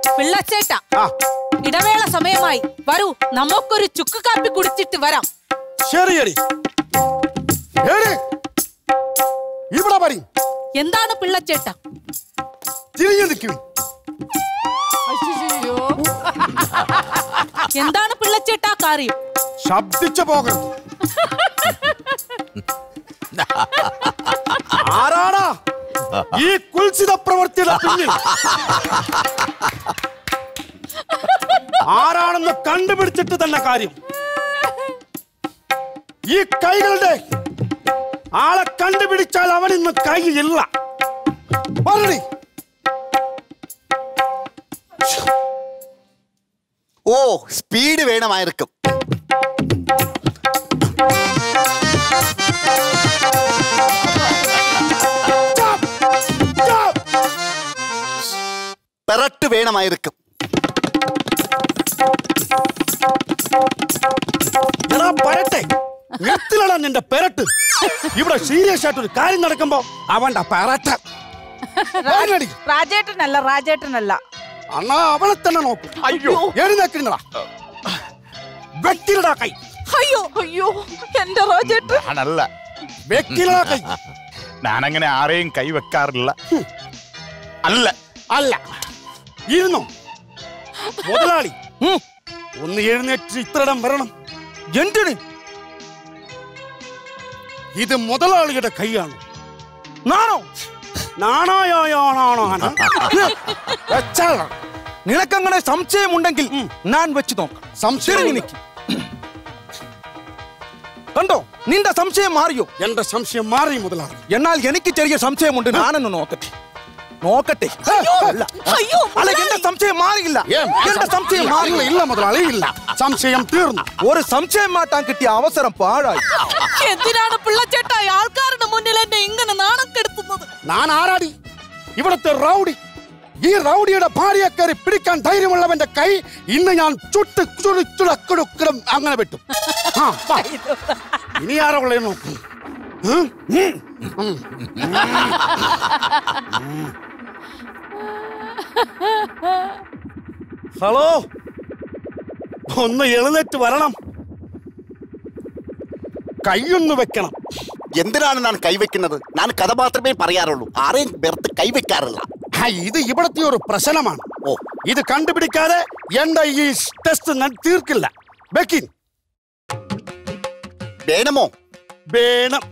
പിള്ളച്ചേട്ട ആ ഇടവേള സമയമായി വരൂ നമുക്കൊരു ചുക്ക് കാപ്പി കുടിച്ചിട്ട് വരാം ശരിയടി ഏടി ഇവിടെ പറി എന്താണ് പിള്ളച്ചേട്ട തിരിഞ്ഞു നിൽക്കും എന്താണ് പിള്ളച്ചേട്ട കാര്യം ശബ്ദിച്ചു പോകരുത് ആരാടാ ഈ കുൽസിത പ്രവൃത്തിയുടെ പിന്നിൽ ആരാണെന്ന് കണ്ടുപിടിച്ചിട്ട് തന്നെ കാര്യം ഈ കൈകളുടെ ആളെ കണ്ടുപിടിച്ചാൽ അവൻ ഇന്ന് കയ്യിലില്ല പറയടി ഓ സ്പീഡ് വേണമായിരിക്കും ചാപ്പ്! ചാപ്പ്! പെറട്ട് വേണമായിരിക്കും എടാ പരട്ടെ നിർത്തിലടാ നിന്റെ പെരട്ട് ഇവിടെ സീരിയസ് ആയിട്ട് ഒരു കാര്യം നടക്കുമ്പോ അവന്റെ പെരട്ട് വേഗടി. രാജേട്ടനല്ല രാജേട്ടനല്ല അണ്ണാ അവളെ തന്നെ നോക്കും അയ്യോ. എഴുന്നേക്കിരുന്നടാ വെക്കിലടാ കൈ അയ്യോ അയ്യോ എന്റെ രാജേട്ടൻ ആണല്ല വെക്കിലടാ കൈ ഞാനങ്ങനെ ആരെയും കൈവെക്കാറില്ല അല്ല അല്ല ഇരുന്നോ മുതലാളി ഒന്ന് എഴുന്നേറ്റ് ഇത്രയിടം വരണം എന്തിന് ഇത് മുതലാളിയുടെ കൈയാണ് നാണോ നാണായോയാണോ വെച്ചാളാ നിനക്കങ്ങനെ സംശയമുണ്ടെങ്കിൽ ഞാൻ വെച്ച് നോക്കാം സംശയം തിരിഞ്ഞു നിൽക്ക്. കണ്ടോ നിന്റെ സംശയം മാറിയോ എന്റെ സംശയം മാറി മുതലാളി എന്നാൽ എനിക്ക് ചെറിയ സംശയമുണ്ട് ഞാനൊന്ന് നോക്കട്ടെ നോക്കട്ടെ അല്ല അയ്യോ അല്ല എന്റെ സംശയം മാറിയില്ല ഏം, എന്റെ സംശയം ഇല്ല, മാറിയില്ല ഇല്ല മുതലാളി ഇല്ല സംശയം തീർന്നു ഒരു സംശയം മാറ്റാൻ കിട്ടിയ അവസരം പാഴായി എന്തിനാണ് പിള്ളച്ചേട്ട ആൾക്കാരുടെ മുന്നിൽ എന്നെ ഇങ്ങനെ നാണം കെടുത്തുന്നത് ഞാൻ ആരാടി ഇവിടുത്തെ റൗഡി ഈ റൗഡിയുടെ ഭാര്യയെ കയറി പിടിക്കാൻ ധൈര്യമുള്ളവന്റെ കൈ ഇന്ന് ഞാൻ ചുട്ട് ചുളിച്ചുടക്കിടുക്കിടും അങ്ങനെ വെട്ടും ആ, വാ. ഇനി ആരാ ഉള്ളേ നോക്കും ഉം, ഉം, ഉം. ഹലോ ഒന്ന് എഴുന്നേറ്റ് വരണം കൈയൊന്ന് വെക്കണം എന്തിനാണ് ഞാൻ കൈവെക്കുന്നത് ഞാൻ കഥ മാത്രമേ പറയാറുള്ളൂ ആരെയും വെറുത്ത് കൈവെക്കാറില്ല ആ, ഇത് ഇവിടത്തെ ഒരു പ്രശ്നമാണ് ഓ ഇത് കണ്ടുപിടിക്കാതെ എന്റെ ഈ ടെസ്റ്റ് ഞാൻ തീർക്കില്ല ബെക്കിൻ വേണമോ വേണം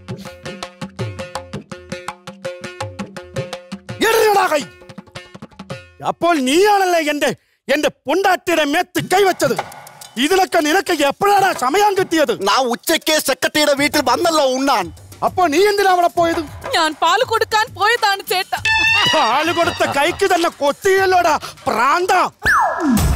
എറിയടാ കൈ അപ്പോൾ നീയാണല്ലേ എന്റെ എന്റെ പൊണ്ടാട്ടിയുടെ മേത്ത് കൈവച്ചത് ഇതിനൊക്കെ നിനക്ക് എപ്പോഴാണ് സമയം കിട്ടിയത് ഞാൻ ഉച്ചയ്ക്ക് സെക്രട്ടറിയുടെ വീട്ടിൽ വന്നല്ലോ ഉണ്ണാൻ അപ്പൊ നീ എന്തിനാ അവിടെ പോയത് ഞാൻ പാല് കൊടുക്കാൻ പോയതാണ് ചേട്ട പാല് കൊടുത്ത കൈക്ക് തന്നെ കൊത്തിയല്ലോടാ പ്രാന്ത